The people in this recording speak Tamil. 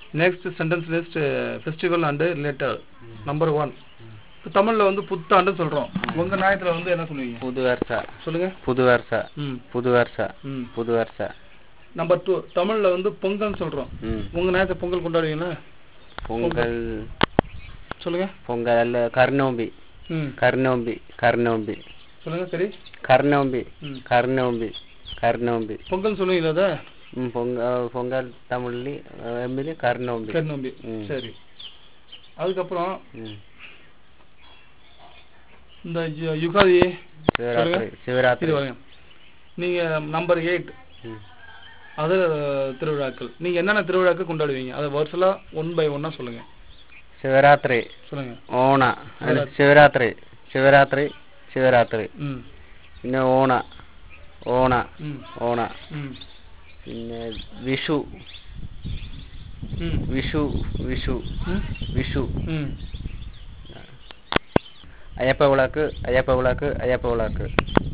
Next sentence list festival and related number one தமிழ்ல வந்து புத்தாண்டுன்னு சொல்றோம் உங்க நியாயத்துல வந்து என்ன சொல்லுவீங்க புது வருஷ சொல்லுங்க புது வருஷ ம் புது வருஷ ம் புது வருஷ நம்பர் டூ தமிழ்ல வந்து பொங்கல்னு சொல்றோம் ம் உங்க நேரத்தை பொங்கல் கொண்டாடுவீங்களா பொங்கல் சொல்லுங்க பொங்கல் அல்ல கர்நோம்பி ம் கர்நோம்பி கர்நோம்பி சொல்லுங்க சரி கர்நோம்பி ம் கர்நோம்பி கர்நோம்பி பொங்கல் சொல்லுவீங்களா அத ம் பொங்கல் பொங்கல் தமிழ்லி எம்மிலி கர்நோம்பி கருநம்பி ம். சரி அதுக்கப்புறம் ம் இந்த யு- யுகாதி சிவராத்திரி இது சிவராத்திரி வாங்க நீங்க நம்பர் எயிட் ம் அது திருவிழாக்கள் நீங்க என்னென்ன திருவிழாக்கள் கொண்டாடுவீங்க அதை வருஷலா ஒன் பை ஒன்னா சொல்லுங்க சிவராத்திரி சொல்லுங்க ഓണ അല്ല ശിവരാത്രി ശിവരാത്രി ശിവരാത്രി ம் പിന്നെ ഓണ ഓണ ம் ഓണ ம் പിന്നെ വിഷു ம் വിഷു വിഷു ம் വിഷു ம் അയ്യപ്പ വിളക്ക് അയ്യപ്പ വിളക്ക് അയ്യപ്പ വിളക്ക്